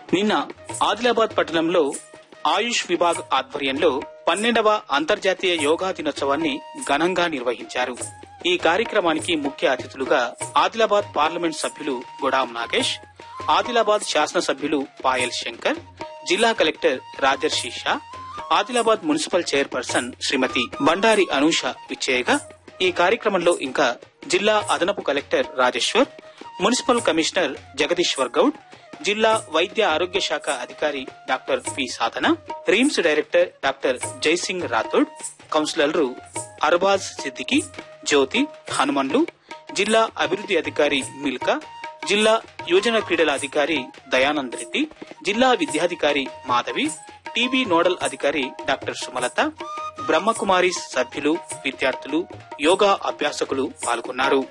నిన్న ఆదిలాబాద్ పట్టణంలో ఆయుష్ విభాగ్ ఆధ్వర్యంలో పన్నెండవ అంతర్జాతీయ యోగా దినోత్సవాన్ని ఘనంగా నిర్వహించారు ఈ కార్యక్రమానికి ముఖ్య అతిథులుగా ఆదిలాబాద్ పార్లమెంట్ సభ్యులు గుడాం నాగేష్ ఆదిలాబాద్ శాసనసభ్యులు పాయల్ శంకర్ జిల్లా collector Rajarshi Shah Adilabad municipal chairperson Shrimati Bandari Anusha విచ్చేయగా ఈ కార్యక్రమంలో ఇంకా జిల్లా అదనపు collector Rajeshwar municipal commissioner Jagadishwar Goud జిల్లా వైద్య ఆరోగ్య శాఖ అధికారి doctor P Sadhana RIMS director doctor Jaisingh Rathod కౌన్సిలర్లు అర్బాజ్ సిద్దికి జ్యోతి హనుమన్లు జిల్లా అభివృద్ధి అధికారి మిల్కా జిల్లా యువజన క్రీడల అధికారి దయానంద్ రెడ్డి జిల్లా విద్యాధికారి మాధవి టీబీ నోడల్ అధికారి డాక్టర్ సుమలత బ్రహ్మకుమారి సభ్యులు విద్యార్థులు యోగా అభ్యాసకులు పాల్గొన్నారు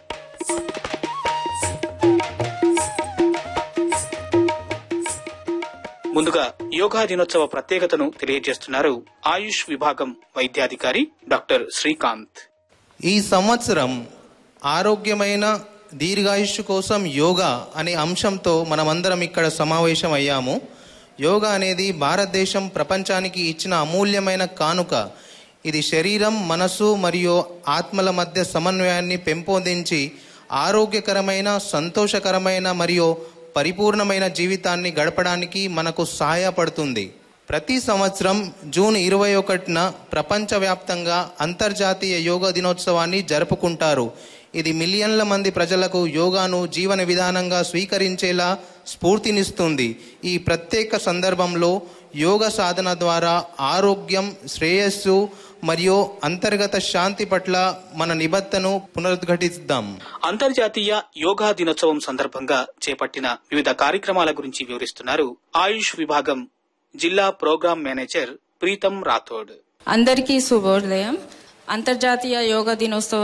ముందుగా యోగా దినోత్సవ ప్రత్యేకతను తెలియజేస్తున్నారు ఆయుష్ విభాగం వైద్యాధికారి డాక్టర్ శ్రీకాంత్ ఈ సంవత్సరం ఆరోగ్యమైన దీర్ఘాయుష్షు కోసం యోగా అనే అంశంతో మనమందరం ఇక్కడ సమావేశం అయ్యాము యోగా అనేది భారతదేశం ప్రపంచానికి ఇచ్చిన అమూల్యమైన కానుక ఇది శరీరం మనసు మరియు ఆత్మల మధ్య సమన్వయాన్ని పెంపొందించి ఆరోగ్యకరమైన సంతోషకరమైన మరియు పరిపూర్ణమైన జీవితాన్ని గడపడానికి మనకు సహాయపడుతుంది ప్రతి సంవత్సరం జూన్ ఇరవై ఒకటిన ప్రపంచవ్యాప్తంగా అంతర్జాతీయ యోగా దినోత్సవాన్ని జరుపుకుంటారు ఇది మిలియన్ల మంది ప్రజలకు యోగాను జీవన విధానంగా స్వీకరించేలా స్ఫూర్తినిస్తుంది ఈ ప్రత్యేక సందర్భంలో యోగ సాధన ద్వారా ఆరోగ్యం శ్రేయస్సు మరియు అంతర్గత శాంతి పట్ల మన నిబద్ధతను పునరుద్ఘాటిద్దాం అంతర్జాతీయ యోగా దినోత్సవం సందర్భంగా చేపట్టిన వివిధ కార్యక్రమాల గురించి వివరిస్తున్నారు ఆయుష్ విభాగం జిల్లా ప్రోగ్రాం మేనేజర్ ప్రీతం రాథోడ్ అందరికీ శుభోదయం అంతర్జాతీయ యోగా దినోత్సవ